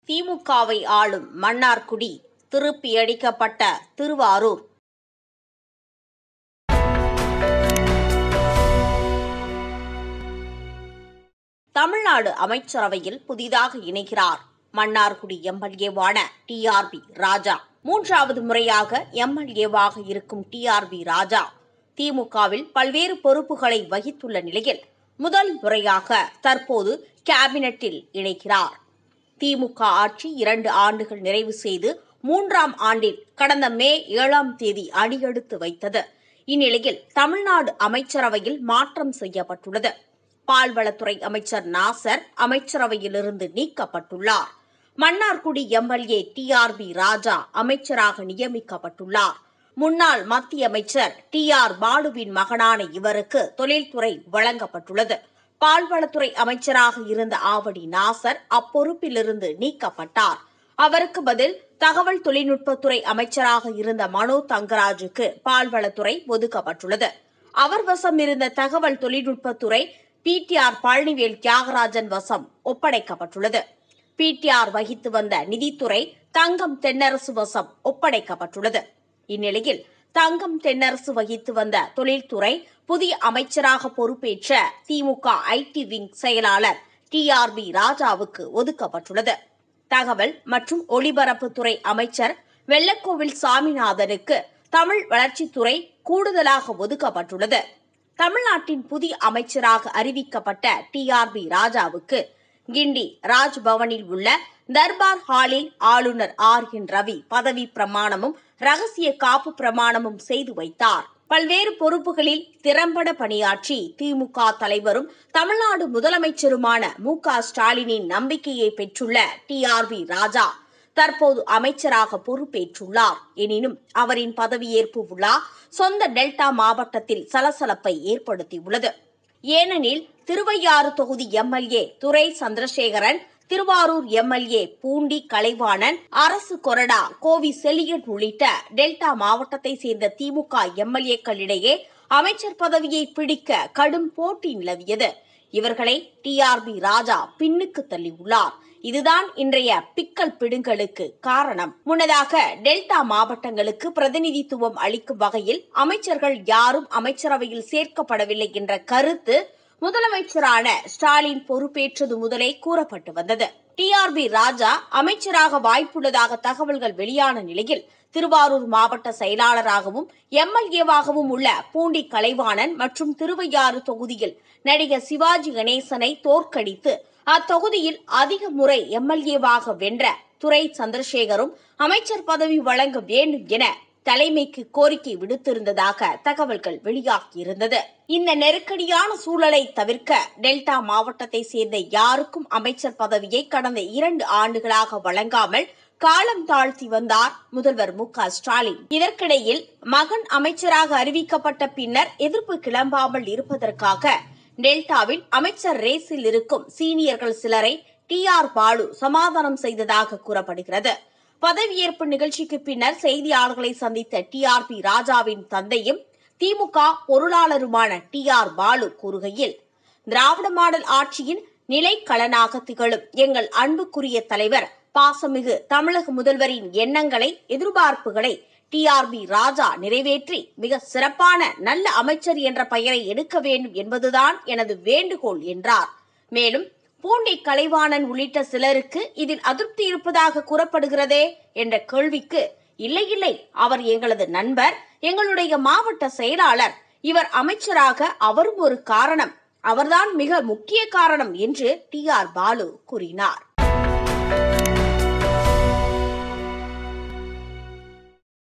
திமுகவை ஆளும் மன்னார்குடி திருப்பியடிக்கப்பட்ட திருவாரூர் தமிழ்நாடு அமைச்சரவையில் புதிதாக இணைகிறார் மன்னார்குடி எம்எல்ஏவான டிஆர்பி ராஜா மூன்றாவது முறையாக எம்எல்ஏவாக இருக்கும் டிஆர்பி ராஜா திமுகவில் பல்வேறு பொறுப்புகளை வகித்துள்ள நிலையில் முதல் முறையாக தற்போது கேபினெட்டில் இணைகிறார் திமுக ஆட்சி இரண்டு ஆண்டுகள் நிறைவு செய்து மூன்றாம் ஆண்டில் கடந்த மே ஏழாம் தேதி அடியெடுத்து வைத்தது இந்நிலையில் தமிழ்நாடு அமைச்சரவையில் மாற்றம் செய்யப்பட்டுள்ளது பால்வளத்துறை அமைச்சர் நாசர் அமைச்சரவையிலிருந்து நீக்கப்பட்டுள்ளார் மன்னார்குடி எம்எல்ஏ டிஆர்பி ராஜா அமைச்சராக நியமிக்கப்பட்டுள்ளார் முன்னாள் மத்திய அமைச்சர் டி ஆர் பாலுவின் மகனான இவருக்கு தொழில்துறை வழங்கப்பட்டுள்ளது பால்வளத்துறை அமைச்சராக இருந்த ஆவடி நாசர் அப்பொறுப்பிலிருந்து நீக்கப்பட்டார் அவருக்கு பதில் தகவல் தொழில்நுட்பத்துறை அமைச்சராக இருந்த மனோ தங்கராஜுக்கு பால்வளத்துறை ஒதுக்கப்பட்டுள்ளது அவர் வசம் இருந்த தகவல் தொழில்நுட்பத்துறை பிடிஆர் பழனிவேல் தியாகராஜன் வசம் ஒப்படைக்கப்பட்டுள்ளது பிடிஆர் வகித்து வந்த நிதித்துறை தங்கம் தென்னரசு வசம் ஒப்படைக்கப்பட்டுள்ளது இந்நிலையில் தங்கம் தென்னரசு வகித்து வந்த தொழில்துறை புதிய அமைச்சராக பொறுப்பேற்ற திமுக ஐடி விங் செயலாளர் டிஆர்பி ராஜாவுக்கு ஒதுக்கப்பட்டுள்ளது தகவல் மற்றும் ஒலிபரப்புத்துறை அமைச்சர் வெள்ளக்கோவில் சாமிநாதனுக்கு தமிழ் வளர்ச்சித்துறை கூடுதலாக ஒதுக்கப்பட்டுள்ளது தமிழ்நாட்டின் புதிய அமைச்சராக அறிவிக்கப்பட்ட டிஆர்பி ராஜாவுக்கு கிண்டி ராஜ்பவனில் உள்ள தர்பார் ஹாலில் ஆளுநர் ஆர் என் ரவி பதவி பிரமாணமும் ரகசிய காப்பு பிரமாணமும் செய்து வைத்தார் பல்வேறு பொறுப்புகளில் திறம்பட பணியாற்றி திமுக தலைவரும் தமிழ்நாடு முதலமைச்சருமான மு க ஸ்டாலினின் நம்பிக்கையை பெற்றுள்ள டிஆர்பி ராஜா தற்போது அமைச்சராக பொறுப்பேற்றுள்ளார் எனினும் அவரின் பதவியேற்பு விழா சொந்த டெல்டா மாவட்டத்தில் சலசலப்பை ஏற்படுத்தியுள்ளது ஏனெனில் திருவையாறு தொகுதி எம்எல்ஏ துரை சந்திரசேகரன் திருவாரூர் எம்எல்ஏ பூண்டி கலைவாணன் அரசு கொறடா கோவி செலியன் உள்ளிட்ட டெல்டா மாவட்டத்தை சேர்ந்த திமுக எம்எல்ஏக்களிடையே அமைச்சர் பதவியை பிடிக்க கடும் போட்டி நிலவியது இவர்களை டிஆர்பி ராஜா பின்னுக்கு தள்ளியுள்ளார் இதுதான் இன்றைய பிக்கல் பிடுங்கலுக்கு காரணம் முன்னதாக டெல்டா மாவட்டங்களுக்கு பிரதிநிதித்துவம் அளிக்கும் வகையில் அமைச்சர்கள் யாரும் அமைச்சரவையில் சேர்க்கப்படவில்லை என்ற கருத்து முதலமைச்சரான ஸ்டாலின் பொறுப்பேற்றது முதலே கூறப்பட்டு வந்தது டிஆர்பி ராஜா அமைச்சராக வாய்ப்புள்ளதாக தகவல்கள் வெளியான நிலையில் திருவாரூர் மாவட்ட செயலாளராகவும் எம்எல்ஏவாகவும் உள்ள பூண்டி கலைவாணன் மற்றும் திருவையாறு தொகுதியில் நடிகர் சிவாஜி கணேசனை தோற்கடித்து அத்தொகுதியில் அதிக முறை எம்எல்ஏவாக வென்ற துரை சந்திரசேகரும் அமைச்சர் பதவி வழங்க வேண்டும் என தலைமைக்கு கோரிக்கை விடுத்திருந்ததாக தகவல்கள் வெளியாகியிருந்தது இந்த நெருக்கடியான சூழலை தவிர்க்க டெல்டா மாவட்டத்தை சேர்ந்த யாருக்கும் அமைச்சர் பதவியை கடந்த இரண்டு ஆண்டுகளாக வழங்காமல் காலம் தாழ்த்தி வந்தார் முதல்வர் மு க ஸ்டாலின் இதற்கிடையில் மகன் அமைச்சராக அறிவிக்கப்பட்ட பின்னர் எதிர்ப்பு கிளம்பாமல் இருப்பதற்காக டெல்டாவில் அமைச்சர் ரேஸில் இருக்கும் சீனியர்கள் சிலரை டி ஆர் பாலு சமாதானம் செய்ததாக கூறப்படுகிறது பதவியேற்பு நிகழ்ச்சிக்கு பின்னர் செய்தியாளர்களை சந்தித்த டி ஆர் பி ராஜாவின் தந்தையும் திமுக பொருளாளருமான டி ஆர் பாலு கூறுகையில் திராவிட மாடல் ஆட்சியின் நிலைக்களனாக திகழும் எங்கள் அன்புக்குரிய தலைவர் பாசமிகு தமிழக முதல்வரின் எண்ணங்களை எதிர்பார்ப்புகளை டிஆர்பி ராஜா நிறைவேற்றி மிக சிறப்பான நல்ல அமைச்சர் என்ற பெயரை எடுக்க வேண்டும் என்பதுதான் எனது வேண்டுகோள் என்றார் மேலும் பூண்டி கலைவாணன் உள்ளிட்ட சிலருக்கு இதில் அதிருப்தி இருப்பதாக கூறப்படுகிறதே என்ற கேள்விக்கு இல்லை இல்லை அவர் எங்களது நண்பர் எங்களுடைய மாவட்ட செயலாளர் இவர் அமைச்சராக அவரும் ஒரு காரணம் அவர்தான் மிக முக்கிய காரணம் என்று டி ஆர் பாலு கூறினார்